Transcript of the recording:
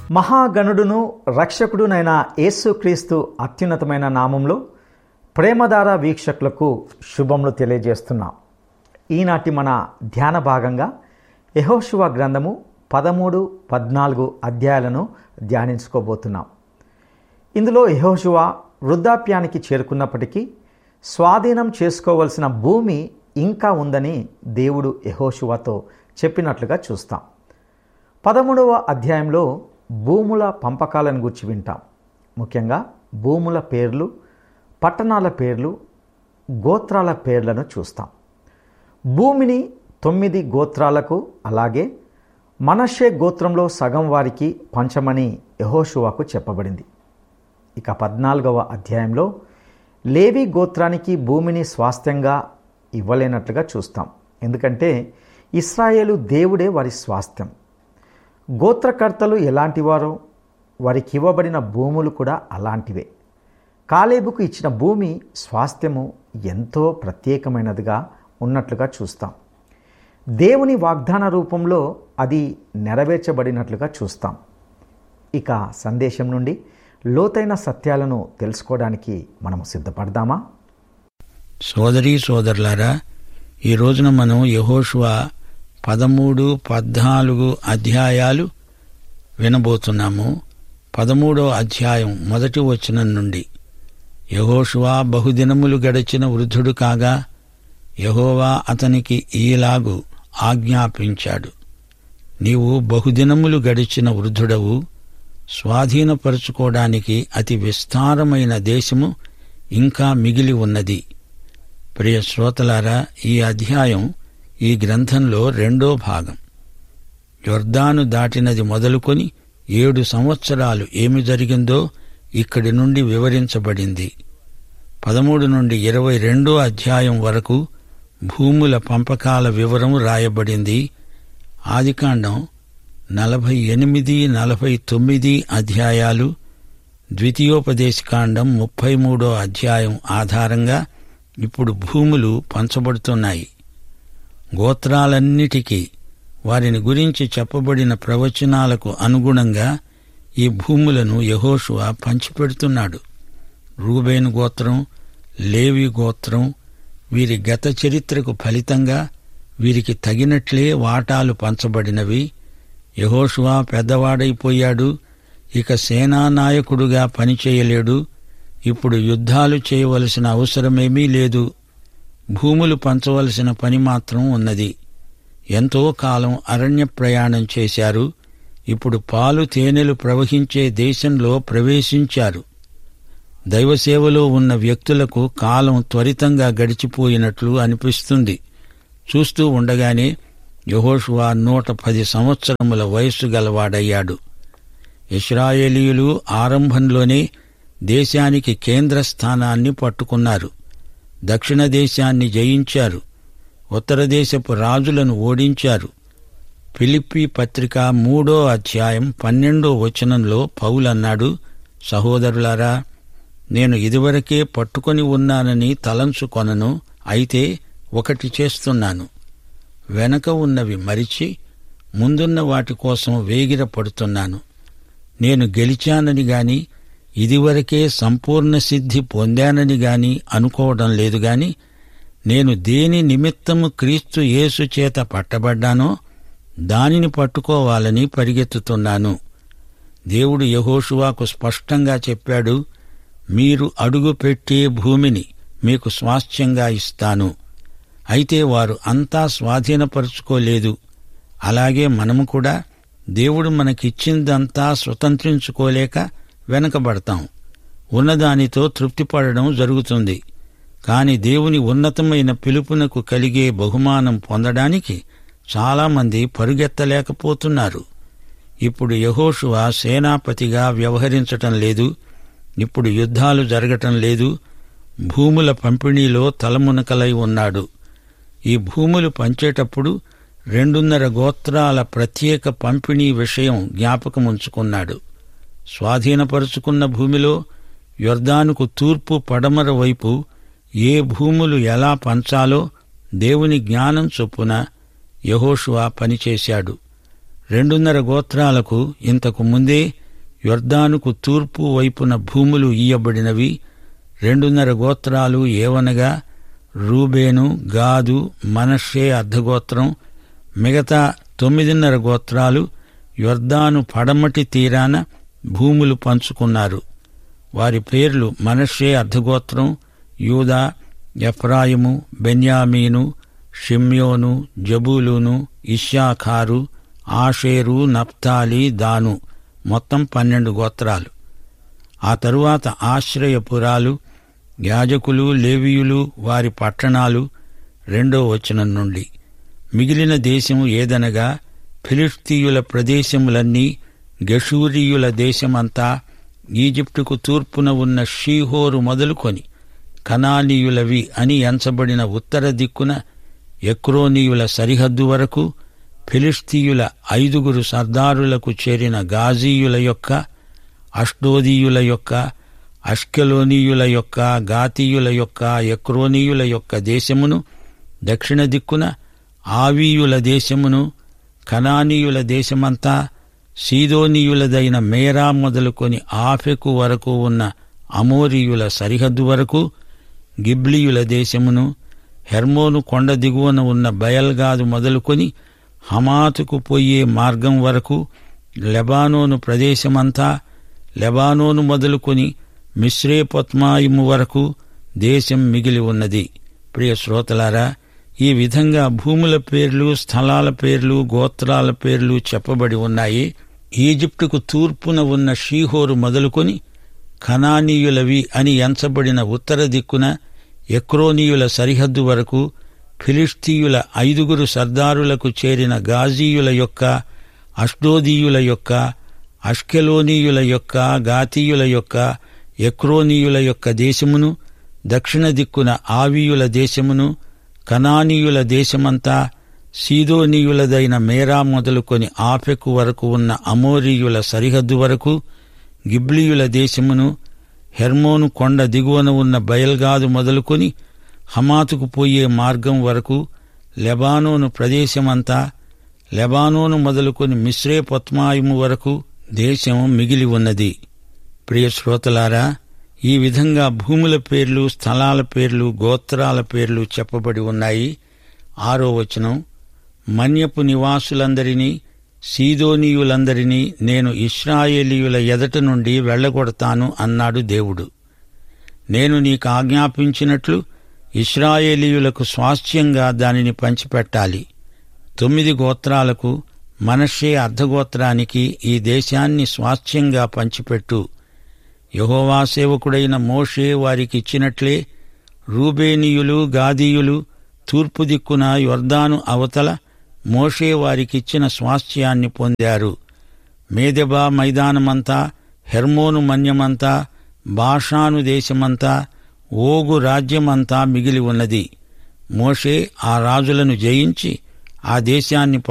మహాగణుడును రక్షకుడునైన యేసుక్రీస్తు అత్యున్నతమైన నామంలో ప్రేమధార వీక్షకులకు శుభములు తెలియజేస్తున్నాం ఈనాటి మన ధ్యాన భాగంగా యహోశువ గ్రంథము పదమూడు పద్నాలుగు అధ్యాయాలను ధ్యానించుకోబోతున్నాం ఇందులో యహోశువ వృద్ధాప్యానికి చేరుకున్నప్పటికీ స్వాధీనం చేసుకోవలసిన భూమి ఇంకా ఉందని దేవుడు యహోశువతో చెప్పినట్లుగా చూస్తాం పదమూడవ అధ్యాయంలో భూముల పంపకాలను గురించి వింటాం ముఖ్యంగా భూముల పేర్లు పట్టణాల పేర్లు గోత్రాల పేర్లను చూస్తాం భూమిని తొమ్మిది గోత్రాలకు అలాగే మనషే గోత్రంలో సగం వారికి పంచమని యహోషువాకు చెప్పబడింది ఇక పద్నాలుగవ అధ్యాయంలో లేవి గోత్రానికి భూమిని స్వాస్థ్యంగా ఇవ్వలేనట్లుగా చూస్తాం ఎందుకంటే ఇస్రాయేలు దేవుడే వారి స్వాస్థ్యం గోత్రకర్తలు ఎలాంటివారో వారికి ఇవ్వబడిన భూములు కూడా అలాంటివే కాలేబుకు ఇచ్చిన భూమి స్వాస్థ్యము ఎంతో ప్రత్యేకమైనదిగా ఉన్నట్లుగా చూస్తాం దేవుని వాగ్దాన రూపంలో అది నెరవేర్చబడినట్లుగా చూస్తాం ఇక సందేశం నుండి లోతైన సత్యాలను తెలుసుకోవడానికి మనము సిద్ధపడదామా సోదరీ సోదరులారా ఈ రోజున మనం యహోషువ పదమూడు పద్నాలుగు అధ్యాయాలు వినబోతున్నాము పదమూడో అధ్యాయం మొదటి వచనం నుండి యహోషువ బహుదినములు గడిచిన వృద్ధుడు కాగా యహోవా అతనికి ఈలాగు ఆజ్ఞాపించాడు నీవు బహుదినములు గడిచిన వృద్ధుడవు స్వాధీనపరుచుకోవడానికి అతి విస్తారమైన దేశము ఇంకా మిగిలి ఉన్నది ప్రియ శ్రోతలారా ఈ అధ్యాయం ఈ గ్రంథంలో రెండో భాగం యొర్దాను దాటినది మొదలుకొని ఏడు సంవత్సరాలు ఏమి జరిగిందో ఇక్కడి నుండి వివరించబడింది పదమూడు నుండి ఇరవై రెండో అధ్యాయం వరకు భూముల పంపకాల వివరం రాయబడింది ఆదికాండం నలభై ఎనిమిది నలభై తొమ్మిది అధ్యాయాలు ద్వితీయోపదేశకాండం ముప్పై మూడో అధ్యాయం ఆధారంగా ఇప్పుడు భూములు పంచబడుతున్నాయి గోత్రాలన్నిటికీ వారిని గురించి చెప్పబడిన ప్రవచనాలకు అనుగుణంగా ఈ భూములను యహోషువ పంచిపెడుతున్నాడు రూబేను గోత్రం లేవి గోత్రం వీరి గత చరిత్రకు ఫలితంగా వీరికి తగినట్లే వాటాలు పంచబడినవి యహోషువా పెద్దవాడైపోయాడు ఇక సేనానాయకుడుగా పనిచేయలేడు ఇప్పుడు యుద్ధాలు చేయవలసిన అవసరమేమీ లేదు భూములు పంచవలసిన పని మాత్రం ఉన్నది ఎంతో కాలం అరణ్య ప్రయాణం చేశారు ఇప్పుడు పాలు తేనెలు ప్రవహించే దేశంలో ప్రవేశించారు దైవసేవలో ఉన్న వ్యక్తులకు కాలం త్వరితంగా గడిచిపోయినట్లు అనిపిస్తుంది చూస్తూ ఉండగానే యహోషువా నూట పది సంవత్సరముల వయస్సు గలవాడయ్యాడు ఇస్రాయేలీయులు ఆరంభంలోనే దేశానికి కేంద్ర స్థానాన్ని పట్టుకున్నారు దక్షిణ దేశాన్ని జయించారు ఉత్తర దేశపు రాజులను ఓడించారు ఫిలిప్పి పత్రిక మూడో అధ్యాయం పన్నెండో వచనంలో పౌలన్నాడు సహోదరులారా నేను ఇదివరకే పట్టుకొని ఉన్నానని తలంచుకొనను అయితే ఒకటి చేస్తున్నాను వెనక ఉన్నవి మరిచి ముందున్న వాటి కోసం వేగిర పడుతున్నాను నేను గెలిచానని గాని ఇదివరకే సంపూర్ణ సిద్ధి పొందానని గాని అనుకోవడం లేదు గాని నేను దేని నిమిత్తము క్రీస్తు యేసు చేత పట్టబడ్డానో దానిని పట్టుకోవాలని పరిగెత్తుతున్నాను దేవుడు యహోషువాకు స్పష్టంగా చెప్పాడు మీరు అడుగు పెట్టే భూమిని మీకు స్వాస్థ్యంగా ఇస్తాను అయితే వారు అంతా స్వాధీనపరుచుకోలేదు అలాగే మనము కూడా దేవుడు మనకిచ్చిందంతా స్వతంత్రించుకోలేక వెనకబడతాం ఉన్నదానితో తృప్తిపడడం జరుగుతుంది కాని దేవుని ఉన్నతమైన పిలుపునకు కలిగే బహుమానం పొందడానికి చాలామంది పరుగెత్తలేకపోతున్నారు ఇప్పుడు యహోషువ సేనాపతిగా వ్యవహరించటం లేదు ఇప్పుడు యుద్ధాలు జరగటం లేదు భూముల పంపిణీలో తలమునకలై ఉన్నాడు ఈ భూములు పంచేటప్పుడు రెండున్నర గోత్రాల ప్రత్యేక పంపిణీ విషయం జ్ఞాపకముంచుకున్నాడు స్వాధీనపరుచుకున్న భూమిలో యొర్దానుకు తూర్పు పడమర వైపు ఏ భూములు ఎలా పంచాలో దేవుని జ్ఞానం చొప్పున యహోషువా పనిచేశాడు రెండున్నర గోత్రాలకు ఇంతకు ముందే యొర్దానుకు తూర్పు వైపున భూములు ఇయ్యబడినవి రెండున్నర గోత్రాలు ఏవనగా రూబేను గాదు మనషే అర్ధగోత్రం మిగతా తొమ్మిదిన్నర గోత్రాలు యొర్దాను పడమటి తీరాన భూములు పంచుకున్నారు వారి పేర్లు మనషే అర్ధగోత్రం యూదా ఎఫ్రాయిము బెన్యామీను షిమ్యోను జబూలును ఇషాఖారు ఆషేరు నప్తాలి దాను మొత్తం పన్నెండు గోత్రాలు ఆ తరువాత ఆశ్రయపురాలు యాజకులు లేవీయులు వారి పట్టణాలు రెండో వచనం నుండి మిగిలిన దేశం ఏదనగా ఫిలిస్తీయుల ప్రదేశములన్నీ గషూరీయుల దేశమంతా ఈజిప్టుకు తూర్పున ఉన్న షీహోరు మొదలుకొని కనానీయులవి అని ఎంచబడిన ఉత్తర దిక్కున ఎక్రోనీయుల సరిహద్దు వరకు ఫిలిస్తీయుల ఐదుగురు సర్దారులకు చేరిన గాజీయుల యొక్క అష్డోదీయుల యొక్క అష్కెలోనీయుల యొక్క గాతీయుల యొక్క ఎక్రోనీయుల యొక్క దేశమును దక్షిణ దిక్కున ఆవీయుల దేశమును కనానీయుల దేశమంతా సీదోనీయులదైన మేరా మొదలుకొని ఆఫెకు వరకు ఉన్న అమోరీయుల సరిహద్దు వరకు గిబ్లీయుల దేశమును హెర్మోను కొండ దిగువన ఉన్న బయల్గాదు మొదలుకొని హమాతుకు పోయే మార్గం వరకు లెబానోను ప్రదేశమంతా లెబానోను మొదలుకొని మిశ్రేపత్మాయిము వరకు దేశం మిగిలి ఉన్నది ప్రియ శ్రోతలారా ఈ విధంగా భూముల పేర్లు స్థలాల పేర్లు గోత్రాల పేర్లు చెప్పబడి ఉన్నాయి ఈజిప్టుకు తూర్పున ఉన్న షీహోరు మొదలుకొని ఖనానీయులవి అని ఎంచబడిన ఉత్తర దిక్కున ఎక్రోనీయుల సరిహద్దు వరకు ఫిలిస్తీయుల ఐదుగురు సర్దారులకు చేరిన గాజీయుల యొక్క అష్డోదీయుల యొక్క అష్కెలోనీయుల యొక్క గాతీయుల యొక్క ఎక్రోనీయుల యొక్క దేశమును దక్షిణ దిక్కున ఆవీయుల దేశమును కనానీయుల దేశమంతా సీదోనీయులదైన మేరా మొదలుకొని ఆఫెకు వరకు ఉన్న అమోరీయుల సరిహద్దు వరకు గిబ్లీయుల దేశమును హెర్మోను కొండ దిగువన ఉన్న బయల్గాదు మొదలుకొని హమాతుకు పోయే మార్గం వరకు లెబానోను ప్రదేశమంతా లెబానోను మొదలుకొని మిశ్రే పద్మాయిము వరకు దేశం మిగిలి ఉన్నది ప్రియ శ్రోతలారా ఈ విధంగా భూముల పేర్లు స్థలాల పేర్లు గోత్రాల పేర్లు చెప్పబడి ఉన్నాయి ఆరో వచనం మన్యపు నివాసులందరినీ సీదోనీయులందరినీ నేను ఇస్రాయేలీయుల ఎదట నుండి వెళ్ళగొడతాను అన్నాడు దేవుడు నేను నీకు ఆజ్ఞాపించినట్లు ఇస్రాయేలీయులకు స్వాస్థ్యంగా దానిని పంచిపెట్టాలి తొమ్మిది గోత్రాలకు మనషే అర్ధగోత్రానికి ఈ దేశాన్ని స్వాస్థ్యంగా పంచిపెట్టు యహోవా సేవకుడైన మోషే వారికిచ్చినట్లే రూబేనీయులు గాదీయులు తూర్పు దిక్కున యొర్దాను అవతల మోషే వారికిచ్చిన స్వాస్థ్యాన్ని పొందారు మేదెబా మైదానమంతా హెర్మోను మన్యమంతా బాషాను దేశమంతా ఓగు రాజ్యమంతా మిగిలి ఉన్నది మోషే ఆ రాజులను జయించి ఆ దేశాన్ని